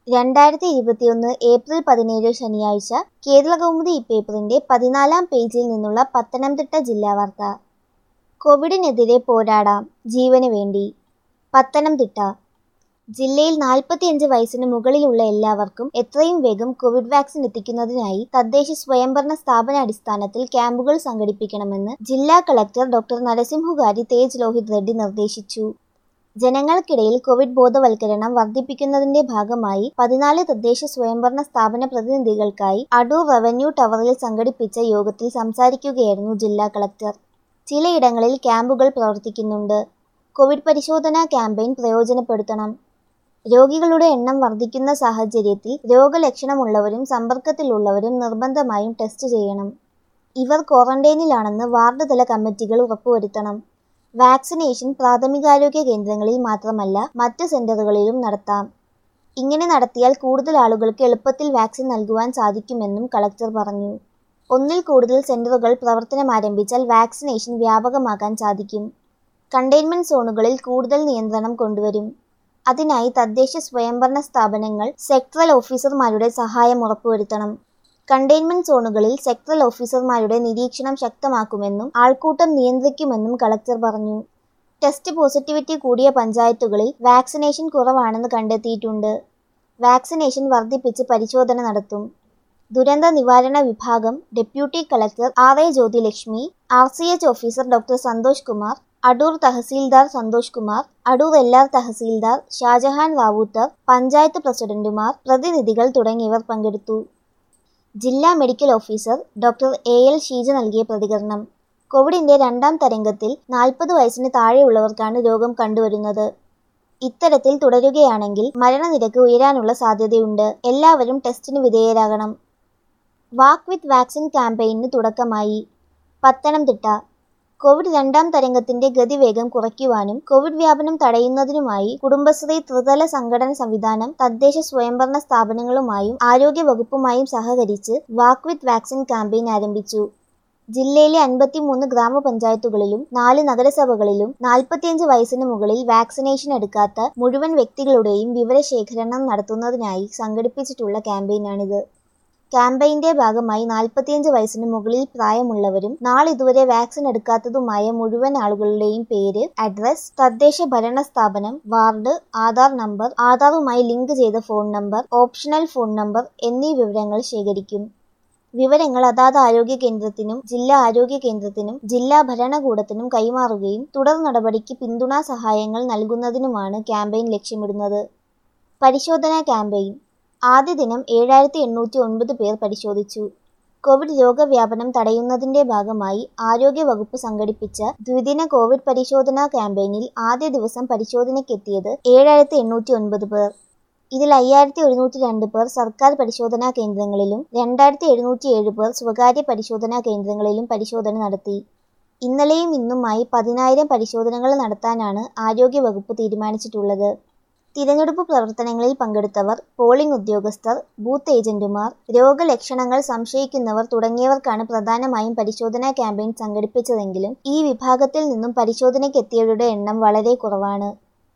രണ്ടായിരത്തി ഇരുപത്തിയൊന്ന് ഏപ്രിൽ പതിനേഴ് ശനിയാഴ്ച കേരളകൗമുദി ഇപ്പേപ്പറിന്റെ പതിനാലാം പേജിൽ നിന്നുള്ള പത്തനംതിട്ട ജില്ലാ വാർത്ത കോവിഡിനെതിരെ പോരാടാം ജീവന് വേണ്ടി പത്തനംതിട്ട ജില്ലയിൽ നാൽപ്പത്തിയഞ്ച് വയസ്സിന് മുകളിലുള്ള എല്ലാവർക്കും എത്രയും വേഗം കോവിഡ് വാക്സിൻ എത്തിക്കുന്നതിനായി തദ്ദേശ സ്വയംഭരണ സ്ഥാപന അടിസ്ഥാനത്തിൽ ക്യാമ്പുകൾ സംഘടിപ്പിക്കണമെന്ന് ജില്ലാ കളക്ടർ ഡോക്ടർ നരസിംഹുകാരി തേജ് ലോഹിത് റെഡ്ഡി നിർദ്ദേശിച്ചു ജനങ്ങൾക്കിടയിൽ കോവിഡ് ബോധവൽക്കരണം വർദ്ധിപ്പിക്കുന്നതിന്റെ ഭാഗമായി പതിനാല് തദ്ദേശ സ്വയംഭരണ സ്ഥാപന പ്രതിനിധികൾക്കായി അടൂർ റവന്യൂ ടവറിൽ സംഘടിപ്പിച്ച യോഗത്തിൽ സംസാരിക്കുകയായിരുന്നു ജില്ലാ കളക്ടർ ചിലയിടങ്ങളിൽ ക്യാമ്പുകൾ പ്രവർത്തിക്കുന്നുണ്ട് കോവിഡ് പരിശോധനാ ക്യാമ്പയിൻ പ്രയോജനപ്പെടുത്തണം രോഗികളുടെ എണ്ണം വർദ്ധിക്കുന്ന സാഹചര്യത്തിൽ രോഗലക്ഷണമുള്ളവരും സമ്പർക്കത്തിലുള്ളവരും നിർബന്ധമായും ടെസ്റ്റ് ചെയ്യണം ഇവർ ക്വാറന്റൈനിലാണെന്ന് വാർഡ് തല കമ്മിറ്റികൾ ഉറപ്പുവരുത്തണം വാക്സിനേഷൻ പ്രാഥമികാരോഗ്യ കേന്ദ്രങ്ങളിൽ മാത്രമല്ല മറ്റ് സെന്ററുകളിലും നടത്താം ഇങ്ങനെ നടത്തിയാൽ കൂടുതൽ ആളുകൾക്ക് എളുപ്പത്തിൽ വാക്സിൻ നൽകുവാൻ സാധിക്കുമെന്നും കളക്ടർ പറഞ്ഞു ഒന്നിൽ കൂടുതൽ സെന്ററുകൾ പ്രവർത്തനം ആരംഭിച്ചാൽ വാക്സിനേഷൻ വ്യാപകമാക്കാൻ സാധിക്കും കണ്ടെയ്ൻമെന്റ് സോണുകളിൽ കൂടുതൽ നിയന്ത്രണം കൊണ്ടുവരും അതിനായി തദ്ദേശ സ്വയംഭരണ സ്ഥാപനങ്ങൾ സെക്ടറൽ ഓഫീസർമാരുടെ സഹായം ഉറപ്പുവരുത്തണം കണ്ടെയ്ൻമെന്റ് സോണുകളിൽ സെക്ടറൽ ഓഫീസർമാരുടെ നിരീക്ഷണം ശക്തമാക്കുമെന്നും ആൾക്കൂട്ടം നിയന്ത്രിക്കുമെന്നും കളക്ടർ പറഞ്ഞു ടെസ്റ്റ് പോസിറ്റിവിറ്റി കൂടിയ പഞ്ചായത്തുകളിൽ വാക്സിനേഷൻ കുറവാണെന്ന് കണ്ടെത്തിയിട്ടുണ്ട് വാക്സിനേഷൻ വർദ്ധിപ്പിച്ച് പരിശോധന നടത്തും ദുരന്ത നിവാരണ വിഭാഗം deputy collector R A Jyothilakshmi R C H officer doctor Santhosh Kumar Adoor തഹസീൽദാർ സന്തോഷ് കുമാർ അടൂർ എല്ലാർ തഹസീൽദാർ ഷാജഹാൻ റാവൂത്തർ പഞ്ചായത്ത് പ്രസിഡന്റുമാർ പ്രതിനിധികൾ തുടങ്ങിയവർ പങ്കെടുത്തു ജില്ലാ medical officer doctor A L Sheeja നൽകിയ പ്രതികരണം കോവിഡിന്റെ രണ്ടാം തരംഗത്തിൽ നാൽപ്പത് വയസ്സിന് താഴെയുള്ളവർക്കാണ് രോഗം കണ്ടുവരുന്നത് ഇത്തരത്തിൽ തുടരുകയാണെങ്കിൽ മരണനിരക്ക് ഉയരാനുള്ള സാധ്യതയുണ്ട് എല്ലാവരും ടെസ്റ്റിന് വിധേയരാകണം വാക്ക് വിത്ത് വാക്സിൻ ക്യാമ്പയിന് തുടക്കമായി പത്തനംതിട്ട കോവിഡ് രണ്ടാം തരംഗത്തിന്റെ ഗതിവേഗം കുറയ്ക്കുവാനും കോവിഡ് വ്യാപനം തടയുന്നതിനുമായി കുടുംബശ്രീ ത്രിതല സംഘടന സംവിധാനം തദ്ദേശ സ്വയംഭരണ സ്ഥാപനങ്ങളുമായും ആരോഗ്യ വകുപ്പുമായും സഹകരിച്ച് വാക്ക് വിത്ത് വാക്സിൻ ക്യാമ്പയിൻ ആരംഭിച്ചു ജില്ലയിലെ അൻപത്തിമൂന്ന് ഗ്രാമപഞ്ചായത്തുകളിലും നാല് നഗരസഭകളിലും നാൽപ്പത്തിയഞ്ച് വയസ്സിന് മുകളിൽ വാക്സിനേഷൻ എടുക്കാത്ത മുഴുവൻ വ്യക്തികളുടെയും വിവരശേഖരണം നടത്തുന്നതിനായി സംഘടിപ്പിച്ചിട്ടുള്ള ക്യാമ്പയിനാണിത് ക്യാമ്പയിന്റെ ഭാഗമായി നാൽപ്പത്തിയഞ്ച് വയസ്സിന് മുകളിൽ പ്രായമുള്ളവരും നാളിതുവരെ വാക്സിൻ എടുക്കാത്തതുമായ മുഴുവൻ ആളുകളുടെയും പേര് അഡ്രസ് തദ്ദേശ ഭരണ സ്ഥാപനം വാർഡ് ആധാർ നമ്പർ ആധാറുമായി ലിങ്ക് ചെയ്ത phone number optional phone number എന്നീ വിവരങ്ങൾ ശേഖരിക്കും വിവരങ്ങൾ അതാത് ആരോഗ്യ കേന്ദ്രത്തിനും ജില്ലാ ആരോഗ്യ കേന്ദ്രത്തിനും ജില്ലാ ഭരണകൂടത്തിനും കൈമാറുകയും തുടർ നടപടിക്ക് പിന്തുണാ സഹായങ്ങൾ നൽകുന്നതിനുമാണ് ക്യാമ്പയിൻ ലക്ഷ്യമിടുന്നത് പരിശോധനാ ക്യാമ്പയിൻ ആദ്യ ദിനം ഏഴായിരത്തി എണ്ണൂറ്റി ഒൻപത് പേർ പരിശോധിച്ചു കോവിഡ് രോഗവ്യാപനം തടയുന്നതിന്റെ ഭാഗമായി ആരോഗ്യ വകുപ്പ് സംഘടിപ്പിച്ച ദ്വിദിന കോവിഡ് പരിശോധനാ ക്യാമ്പയിനിൽ ആദ്യ ദിവസം പരിശോധനയ്ക്കെത്തിയത് ഏഴായിരത്തി എണ്ണൂറ്റി ഒൻപത് പേർ ഇതിൽ അയ്യായിരത്തി ഒരുന്നൂറ്റി രണ്ട് പേർ സർക്കാർ പരിശോധനാ കേന്ദ്രങ്ങളിലും രണ്ടായിരത്തി എഴുന്നൂറ്റി ഏഴ് പേർ സ്വകാര്യ പരിശോധനാ കേന്ദ്രങ്ങളിലും പരിശോധന നടത്തി ഇന്നലെയും ഇന്നുമായി പതിനായിരം പരിശോധനകൾ നടത്താനാണ് ആരോഗ്യവകുപ്പ് തീരുമാനിച്ചിട്ടുള്ളത് തിരഞ്ഞെടുപ്പ് പ്രവർത്തനങ്ങളിൽ പങ്കെടുത്തവർ പോളിംഗ് ഉദ്യോഗസ്ഥർ ബൂത്ത് ഏജന്റുമാർ രോഗലക്ഷണങ്ങൾ സംശയിക്കുന്നവർ തുടങ്ങിയവർക്കാണ് പ്രധാനമായും പരിശോധനാ ക്യാമ്പയിൻ സംഘടിപ്പിച്ചതെങ്കിലും ഈ വിഭാഗത്തിൽ നിന്നും പരിശോധനയ്ക്കെത്തിയവരുടെ എണ്ണം വളരെ കുറവാണ്